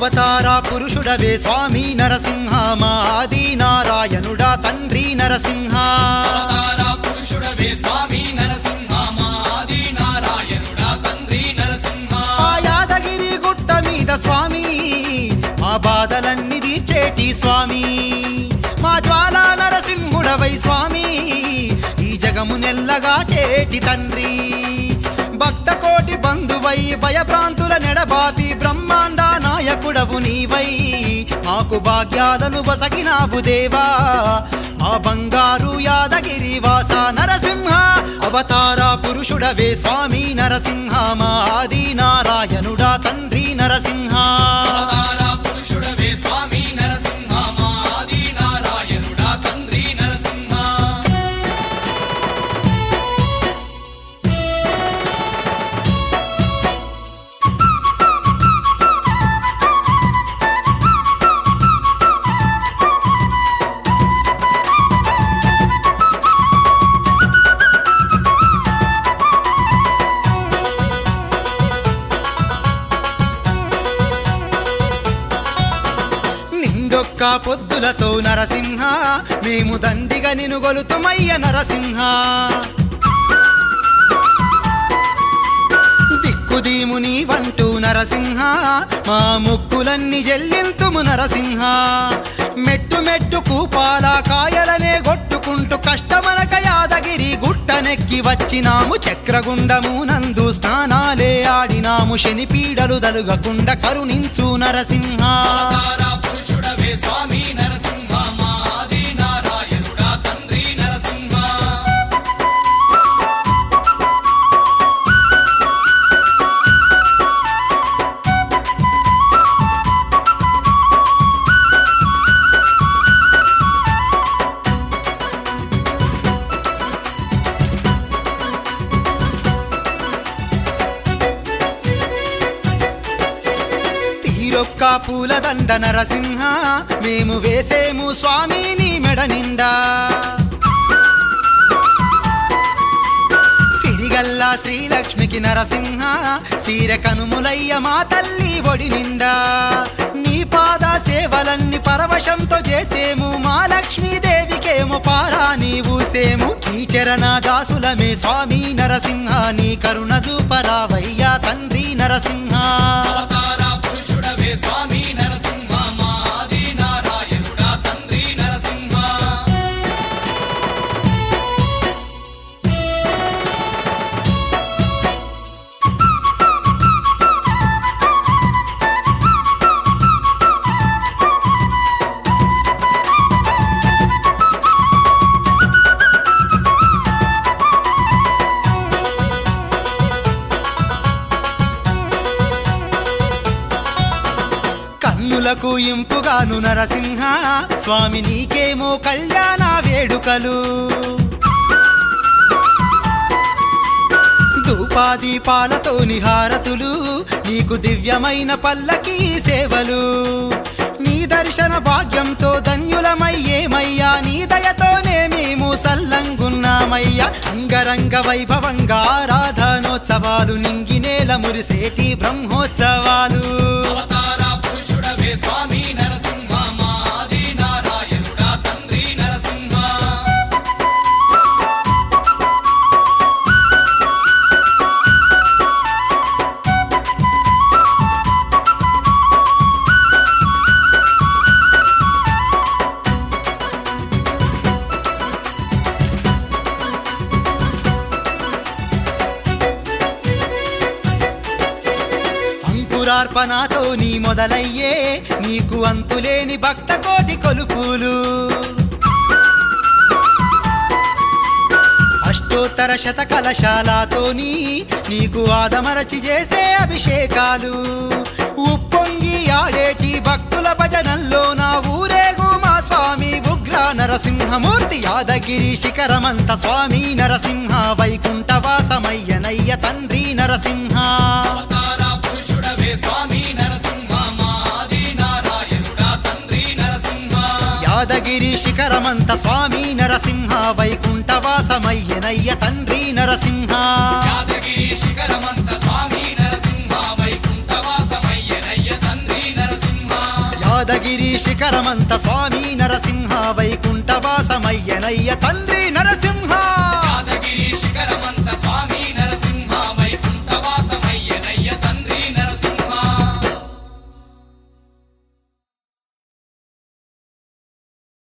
అవతార పురుషుడవే స్వామి నరసింహ మా ఆది నారాయణుడా తండ్రి నరసింహ అవతార పురుషుడవే స్వామి నరసింహ మాది నారాయణుడా తండ్రి నరసింహ ఆ యాదగిరి గుట్ట మీద స్వామి మా బాధలన్నీ తీర్చేటి స్వామి మా జ్వాల నరసింహుడవై స్వామి ఈ జగము నెల్లగా చేటి తండ్రి భక్త కోటి బంధువై భయభ్రాంతుల నెడబాపి బ్రహ్మాండ నాయకుడవు నీవై మాకు భాగ్యాలను బసగినావు దేవా మా బంగారు యాదగిరి వాస నరసింహ అవతార పురుషుడవే స్వామి నరసింహ మా ఆది నారాయణుడా తండ్రి నరసింహ అవతార పురుషుడవే స్వామి నరసింహ మాది నారాయణుడా తండ్రి నరసింహ నిండొక్క పొద్దులతో నరసింహ మేము దండిగా నిను గొలుతుమయ్య నరసింహ దిక్కుదీము నీవంటూ నరసింహ మా ముక్కులన్నీ జల్లింతుము నరసింహ మెట్టు మెట్టుకు పాల కాయలనే గొట్టుకుంటూ కష్టమనక యాదగిరి గుట్టనెక్కి వచ్చినాము చక్రగుండము నందు స్నానాలే ఆడినాము శని పీడలు దలుగకుండ కరుణించు నరసింహ అవతార పురుషుడవే స్వామి నరసింహ మాది నారాయణుడా తండ్రి నరసింహ తీరొక్క పూలదండ నరసింహ మేము వేసేము స్వామిని మెడ నిండా సిరిగల్లా శ్రీలక్ష్మికి నరసింహ సీర కనుములయ్య మా తల్లి ఒడి నిండా నీ పాద సేవలన్నీ పరవశంతో చేసేము మా లక్ష్మీదేవికేమో పారా నీవు సేము నీ చరణ దాసులమే స్వామి నరసింహ నీ కరుణ చూపరావయ్యా తండ్రి నరసింహ అవతార పురుషుడవే స్వామి నరసింహ మాది నారాయణుడా తండ్రి నరసింహ కన్నులకు ఇంపుగాను నరసింహ స్వామి నీకేమో కళ్యాణ వేడుకలు ధూపాదీపాలతో నిహారతులు నీకు దివ్యమైన పల్లకీ సేవలు నీ దర్శన భాగ్యంతో ధన్యులమయ్యేమయ్యా నీ దయతోనే మేము సల్లంగున్నామయ్యా అంగరంగ వైభవంగా ఆరాధనోత్సవాలు నింగినేల మురిసేటి బ్రహ్మోత్సవాలు అవతార పురుషుడవే స్వామి నరసింహ మాది నారాయణుడా తండ్రి నరసింహ అంకురార్పణతో నీ మొదలయ్యే నీకు అంతులేని భక్త కోటి కొలుపులు అష్టోత్తర శత కలశాలతోని నీకు ఆదమరచి చేసే అభిషేకాలు ఉప్పొంగి ఆడేటి భక్తుల భజనల్లో నా ఊరేగు మా స్వామి ఉగ్ర నరసింహమూర్తి యాదగిరి శిఖరమంత స్వామి నరసింహ వైకుంఠవాసమయ్యనయ్య తండ్రి నరసింహ అవతార పురుషుడవే స్వామి నరసింహ మాది నారాయణుడా తండ్రి నరసింహ యాదగిరి శిఖరమంత స్వామి నరసింహ వైకుంఠవాసమయ్యనయ్య తండ్రి నరసింహ యాదగిరి శిఖరమంత స్వామి నరసింహ వైకుంఠవాసమయ్యనయ్య తండ్రి నరసింహ శిఖరమంత స్వామి నరసింహ వైకుంఠవాసమయ్యనయ్య తండ్రి నరసింహ